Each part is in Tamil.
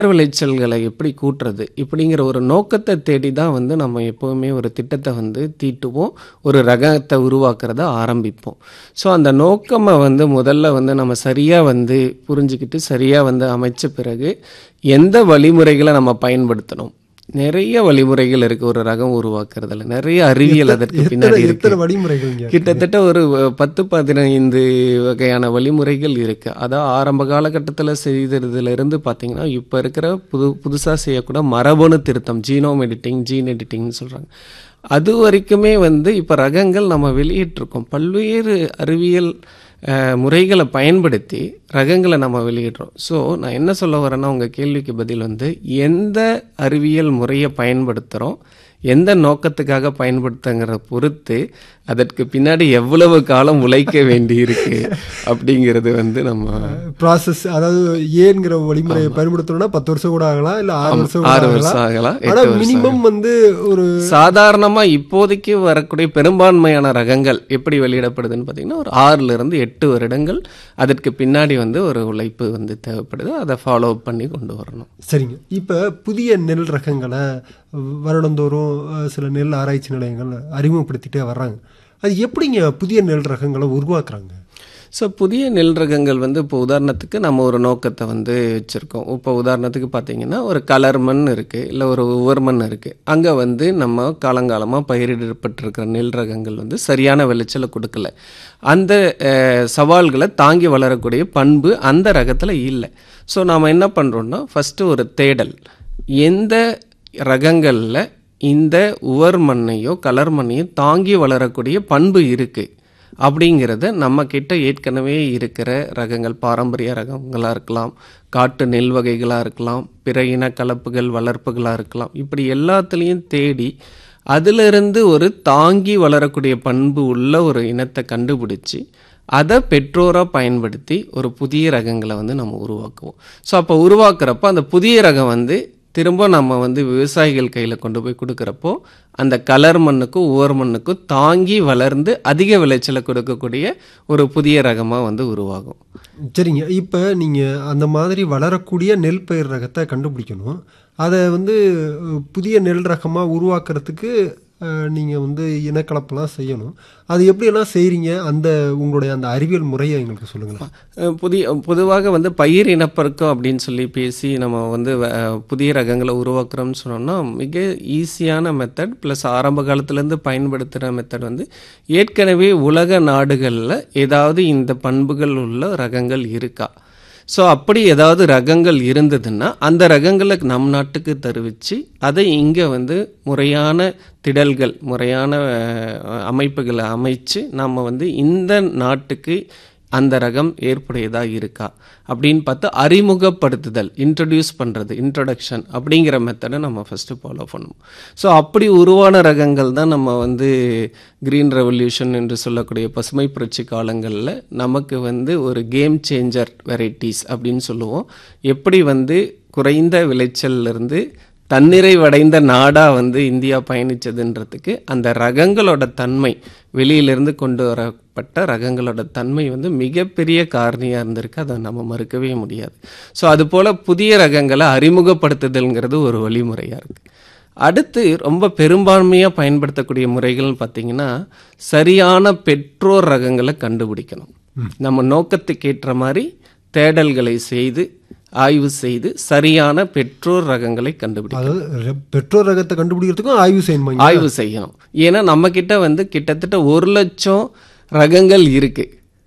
விளைச்சல்களை எப்படி கூட்டுறது இப்படிங்கிற ஒரு நோக்கத்தை தேடி தான் வந்து நம்ம எப்போவுமே ஒரு திட்டத்தை வந்து தீட்டுவோம் ஒரு ரகத்தை உருவாக்குறத ஆரம்பிப்போம் ஸோ அந்த நோக்கமை வந்து முதல்ல வந்து நம்ம சரியாக வந்து புரிஞ்சுக்கிட்டு சரியாக வந்து அமைச்ச பிறகு எந்த வழிமுறைகளை நம்ம பயன்படுத்தணும் நிறைய வழிமுறைகள் இருக்குது ஒரு ரகம் உருவாக்குறதுல நிறைய அறிவியல் அதற்கு எத்தனை பின்னாடி இருக்கு எத்தனை வழிமுறைகள்ங்க கிட்டத்தட்ட ஒரு அஹ், பத்து பதினைந்து வகையான வழிமுறைகள் இருக்கு அதான் ஆரம்ப காலகட்டத்தில் செய்ததுல இருந்து பார்த்தீங்கன்னா இப்போ இருக்கிற புது புதுசாக செய்யக்கூட மரபணு திருத்தம் ஜீனோம் எடிட்டிங் ஜீன் எடிட்டிங்னு சொல்கிறாங்க அது வரைக்குமே வந்து இப்போ ரகங்கள் நம்ம வெளியிட்டிருக்கோம் பல்வேறு அறிவியல் அஹ், முறைகளை பயன்படுத்தி ரகங்களை நம்ம வெளியிடுறோம் ஸோ நான் என்ன சொல்ல வரேன்னா உங்கள் கேள்விக்கு பதில் வந்து எந்த அறிவியல் முறையை பயன்படுத்துகிறோம் எந்த நோக்கத்துக்காக பயன்படுத்துங்கிறத பொறுத்து அதற்கு பின்னாடி எவ்வளவு காலம் உழைக்க வேண்டி இருக்கு அப்படிங்கிறது வந்து நம்ம ப்ராசஸ் அதாவது ஏங்கிற வழிமுறையை பயன்படுத்தணும்னா பத்து வருஷம் கூட ஆகலாம் இல்ல ஆறு வருஷம் கூட ஆறு ஆகலாம் வருஷம் ஆகலாம் ஆனா எட்டு வருஷம் மினிமம் வந்து ஒரு சாதாரணமா இப்போதைக்கு வரக்கூடிய பெரும்பான்மையான ரகங்கள் எப்படி வெளியிடப்படுதுன்னு பார்த்தீங்கன்னா ஒரு ஆறுல இருந்து எட்டு வருடங்கள் அதற்கு பின்னாடி வந்து ஒரு உழைப்பு வந்து தேவைப்படுது அதை ஃபாலோ பண்ணி கொண்டு வரணும் சரிங்க இப்ப புதிய நெல் ரகங்களை வருடந்தோறும் அஹ், சில நெல் ஆராய்ச்சி நிலையங்கள் அறிமுகப்படுத்திட்டே வர்றாங்க அது எப்படிங்க புதிய நெல் ரகங்களை உருவாக்குறாங்க ஸோ புதிய நெல் ரகங்கள் வந்து இப்போ உதாரணத்துக்கு நம்ம ஒரு நோக்கத்தை வந்து வச்சுருக்கோம் இப்போ உதாரணத்துக்கு பார்த்தீங்கன்னா ஒரு கலர் மண் இருக்குது இல்லை ஒரு உவர் மண் இருக்குது அங்கே வந்து நம்ம காலங்காலமாக பயிரிடப்பட்டிருக்கிற நெல் ரகங்கள் வந்து சரியான விளைச்சலை கொடுக்கல அந்த அஹ், சவால்களை தாங்கி வளரக்கூடிய பண்பு அந்த ரகத்தில் இல்லை ஸோ நாம் என்ன பண்ணுறோம்னா ஃபஸ்ட்டு ஒரு தேடல் எந்த ரகங்களில் இந்த உவர் மண்ணையோ கலர் மண்ணையோ தாங்கி வளரக்கூடிய பண்பு இருக்குது அப்படிங்கிறத நம்ம கிட்ட ஏற்கனவே இருக்கிற ரகங்கள் பாரம்பரிய ரகங்களாக இருக்கலாம் காட்டு நெல் வகைகளாக இருக்கலாம் பிற இன கலப்புகள் வளர்ப்புகளாக இருக்கலாம் இப்படி எல்லாத்துலேயும் தேடி அதிலிருந்து ஒரு தாங்கி வளரக்கூடிய பண்பு உள்ள ஒரு இனத்தை கண்டுபிடிச்சி அதை பெற்றோராக பயன்படுத்தி ஒரு புதிய ரகங்களை வந்து நம்ம உருவாக்குவோம் ஸோ அப்போ உருவாக்குறப்போ அந்த புதிய ரகம் வந்து திரும்ப நம்ம வந்து விவசாயிகள் கையில் கொண்டு போய் கொடுக்குறப்போ அந்த கலர் மண்ணுக்கும் உவர் மண்ணுக்கும் தாங்கி வளர்ந்து அதிக விளைச்சலை கொடுக்கக்கூடிய ஒரு புதிய ரகமாக வந்து உருவாகும் சரிங்க இப்போ நீங்கள் அந்த மாதிரி வளரக்கூடிய நெல் பயிர் ரகத்தை கண்டுபிடிக்கணும் அதை வந்து அஹ், புதிய நெல் ரகமாக உருவாக்குறதுக்கு நீங்கள் வந்து இனக்கலப்பெல்லாம் செய்யணும் அது எப்படியெல்லாம் செய்கிறீங்க அந்த உங்களுடைய அந்த அறிவியல் முறையை எங்களுக்கு சொல்லுங்களேன் அஹ் புதிய பொதுவாக வந்து பயிர் இனப்பெருக்கம் அப்படின்னு சொல்லி பேசி நம்ம வந்து அஹ், புதிய ரகங்களை உருவாக்குறோம்னு சொன்னோம்னா மிக ஈஸியான மெத்தட் ப்ளஸ் ஆரம்ப காலத்துலேருந்து பயன்படுத்துகிற மெத்தட் வந்து ஏற்கனவே உலக நாடுகளில் ஏதாவது இந்த பண்புகள் உள்ள ரகங்கள் இருக்கா ஸோ அப்படி ஏதாவது ரகங்கள் இருந்ததுன்னா அந்த ரகங்களை நம் நாட்டுக்கு தருவிச்சு அதை இங்கே வந்து முறையான திடல்கள் முறையான அஹ், அமைப்புகளை அமைச்சு நம்ம வந்து இந்த நாட்டுக்கு அந்த ரகம் ஏற்புடையதாக இருக்கா அப்படின்னு பார்த்து அறிமுகப்படுத்துதல் இன்ட்ரடியூஸ் பண்ணுறது இன்ட்ரடக்ஷன் அப்படிங்கிற மெத்தடை நம்ம ஃபஸ்ட்டு ஃபாலோ பண்ணுவோம் ஸோ அப்படி உருவான ரகங்கள் தான் நம்ம வந்து க்ரீன் ரெவல்யூஷன் என்று சொல்லக்கூடிய பசுமை புரட்சி காலங்களில் நமக்கு வந்து ஒரு கேம் சேஞ்சர் வெரைட்டிஸ் அப்படின்னு சொல்லுவோம் எப்படி வந்து குறைந்த விளைச்சல்ல இருந்து தன்னிறைவடைந்த நாடாக வந்து இந்தியா பயணிச்சதுன்றதுக்கு அந்த ரகங்களோட தன்மை வெளியிலிருந்து கொண்டு வரப்பட்ட ரகங்களோட தன்மை வந்து மிகப்பெரிய காரணியாக இருந்திருக்கு அதை நம்ம மறுக்கவே முடியாது ஸோ அதுபோல் புதிய ரகங்களை அறிமுகப்படுத்துதல்ங்கிறது ஒரு வழிமுறையாக இருக்குது அடுத்து ரொம்ப பெரும்பான்மையாக பயன்படுத்தக்கூடிய முறைகள்னு பார்த்தீங்கன்னா சரியான பெற்றோர் ரகங்களை கண்டுபிடிக்கணும் நம்ம நோக்கத்துக்கு ஏற்ற மாதிரி தேடல்களை செய்து ஆய்வு செய்து சரியான பெற்றோர் ரகங்களை கண்டுபிடிக்கணும் அதாவது ரெ- பெற்றோர் ரகத்தை கண்டுபிடிக்கிறதுக்கும் ஆய்வு செய்யணுமாங்க ஆய்வு செய்யணும் ஏன்னா நம்ம கிட்ட வந்து கிட்டத்தட்ட ஒரு லட்சம் ரகங்கள் இருக்கு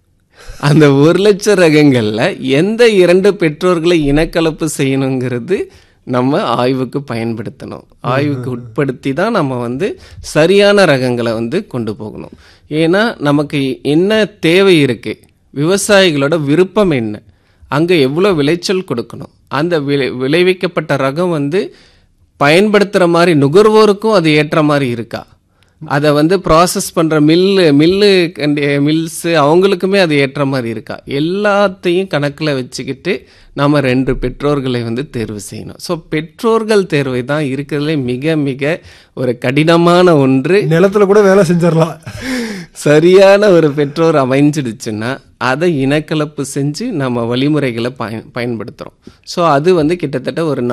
அந்த ஒரு லட்சம் ரகங்கள்ல எந்த இரண்டு பெற்றோர்களை இனக்கலப்பு செய்யணுங்கிறது நம்ம ஆய்வுக்கு பயன்படுத்தணும் ஆய்வுக்கு உட்படுத்தி தான் நம்ம வந்து சரியான ரகங்களை வந்து கொண்டு போகணும் ஏன்னா நமக்கு என்ன தேவை இருக்கு விவசாயிகளோட விருப்பம் என்ன அங்கே எவ்வளோ விளைச்சல் கொடுக்கணும் அந்த விளை விளைவிக்கப்பட்ட ரகம் வந்து பயன்படுத்துகிற மாதிரி நுகர்வோருக்கும் அது ஏற்ற மாதிரி இருக்கா அதை வந்து ப்ராசஸ் பண்ணுற மில்லு மில்லு மில்ஸு அவங்களுக்குமே அது ஏற்ற மாதிரி இருக்கா எல்லாத்தையும் கணக்கில் வச்சுக்கிட்டு நம்ம ரெண்டு பெற்றோர்களை வந்து தேர்வு செய்யணும் ஸோ பெற்றோர்கள் தேர்வை தான் இருக்கிறதுலே மிக மிக ஒரு கடினமான ஒன்று நிலத்துல கூட வேலை செஞ்சிடலாம் சரியான ஒரு பெற்றோர் அமைஞ்சிடுச்சுன்னா அதை இனக்கலப்பு செஞ்சு நம்ம வழிமுறைகளை பயன் பயன்படுத்துகிறோம் ஸோ அது வந்து கிட்டத்தட்ட ஒரு